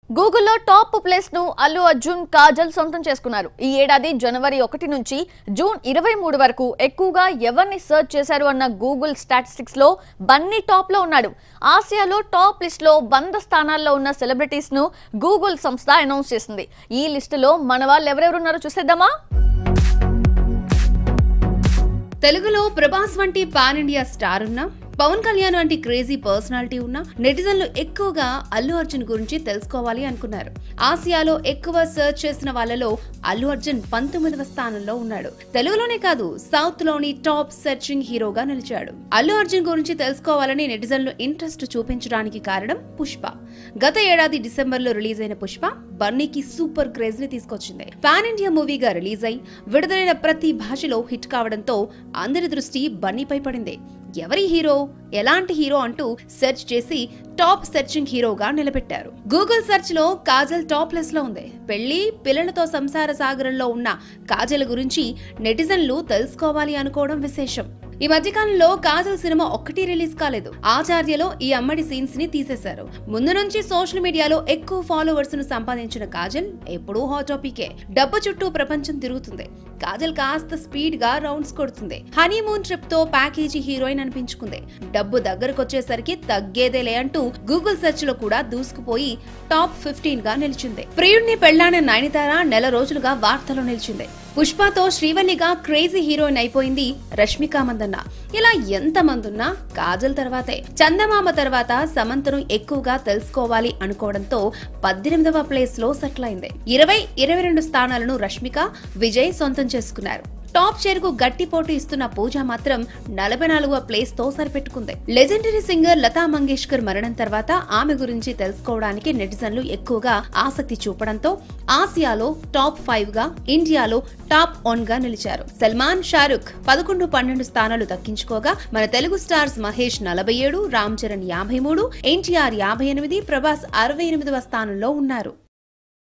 గూగుల్లో top place ను అల్లు అర్జున్ కాజల్ సొంతం చేసుకున్నారు ఈ ఏడాది జనవరి ఒకటి నుంచి జూన్ ఇరవై మూడు వరకు ఎక్కువగా ఎవరిని సెర్చ్ చేశారు అన్న గూగుల్ స్టాటిస్టిక్స్ లో బన్నీ టాప్ లో ఉన్నాడు ఆసియాలో టాప్ లిస్ట్ లో వంద స్థానాల్లో ఉన్న సెలబ్రిటీస్ ను గూగుల్ సంస్థ అనౌన్స్ చేసింది ఈ లిస్టులో మన వాళ్ళు ఎవరెవరున్నారో చూసేద్దామా తెలుగులో ప్రభాస్ వంటి పాన్ ఇండియా స్టార్ ఉన్న పవన్ కళ్యాణ్ వంటి క్రేజీ పర్సనాలిటీ ఉన్న నెటిజన్లు ఎక్కువగా అల్లు అర్జున్ గురించి తెలుసుకోవాలి అనుకున్నారు ఆసియాలో ఎక్కువ సెర్చ్ చేసిన వాళ్ళలో అల్లు అర్జున్ పంతొమ్మిదవ స్థానంలో ఉన్నాడు తెలుగులోనే కాదు సౌత్ లోని టాప్ సెర్చింగ్ హీరోగా నిలిచాడు అల్లు అర్జున్ గురించి తెలుసుకోవాలని నెటిజన్లు ఇంట్రెస్ట్ చూపించడానికి కారణం పుష్ప గత ఏడాది డిసెంబర్ లో రిలీజ్ అయిన పుష్ప బన్నీకి సూపర్ క్రేజ్ ని తీసుకొచ్చింది పాన్ ఇండియా మూవీగా రిలీజ్ అయి విడుదలైన ప్రతి భాషలో హిట్ కావడంతో అందరి దృష్టి బన్నీపై పడింది ఎవరి హీరో ఎలాంటి హీరో అంటూ సెర్చ్ చేసి టాప్ సెర్చింగ్ హీరోగా నిలబెట్టారు గూగుల్ సెర్చ్ లో కాజల్ టాప్ లెస్ లో ఉంది పెళ్లి పిల్లలతో సంసార సాగరంలో ఉన్న కాజల్ గురించి నెటిజన్లు తెలుసుకోవాలి అనుకోవడం విశేషం ఈ మధ్యకాలంలో కాజల్ సినిమా ఒక్కటి రిలీజ్ కాలేదు ఆచార్యలో ఈ అమ్మడి సీన్స్ ని తీసేశారు ముందు నుంచి సోషల్ మీడియాలో ఎక్కువ ఫాలోవర్స్ ను సంపాదించిన కాజల్ ఎప్పుడూ హాట్ టాపికే డబ్బు చుట్టూ ప్రపంచం తిరుగుతుంది కాజల్ కాస్త స్పీడ్ గా రౌండ్స్ కొడుతుంది హనీమూన్ ట్రిప్ తో ప్యాకేజీ హీరోయిన్ అనిపించుకుంది డబ్బు దగ్గరకు తగ్గేదేలే అంటూ గూగుల్ సెర్చ్ లో కూడా దూసుకుపోయి టాప్ ఫిఫ్టీన్ గా నిలిచింది ప్రియుడిని పెళ్లాడిన నయనితార నెల రోజులుగా వార్తలో నిలిచింది పుష్పతో శ్రీవల్లిగా క్రేజీ హీరోయిన్ అయిపోయింది రష్మిక మందన్న ఇలా ఎంత మందున్నా కాజల్ తర్వాతే చందమామ తర్వాత సమంతను ఎక్కువగా తెలుసుకోవాలి అనుకోవడంతో పద్దెనిమిదవ ప్లేస్ లో సెటిల్ అయింది ఇరవై ఇరవై రెండు స్థానాలను రష్మిక విజయ్ సొంతం చేసుకున్నారు టాప్ చేరుకు గట్టి పోటీ ఇస్తున్న పూజ మాత్రం నలభై నాలుగవ ప్లేస్ తో సరిపెట్టుకుంది లెజెండరీ సింగర్ లతా మంగేష్కర్ మరణం తర్వాత ఆమె గురించి తెలుసుకోవడానికి నెటిజన్లు ఎక్కువగా ఆసక్తి చూపడంతో ఆసియాలో టాప్ ఫైవ్ గా ఇండియాలో టాప్ వన్ గా నిలిచారు సల్మాన్ షారుఖ్ పదకొండు పన్నెండు స్థానాలు దక్కించుకోగా మన తెలుగు స్టార్స్ మహేష్ నలభై ఏడు రామ్ చరణ్ యాభై మూడు ఎన్టీఆర్ యాభై ఎనిమిది ప్రభాస్ అరవై ఎనిమిదవ స్థానంలో ఉన్నారు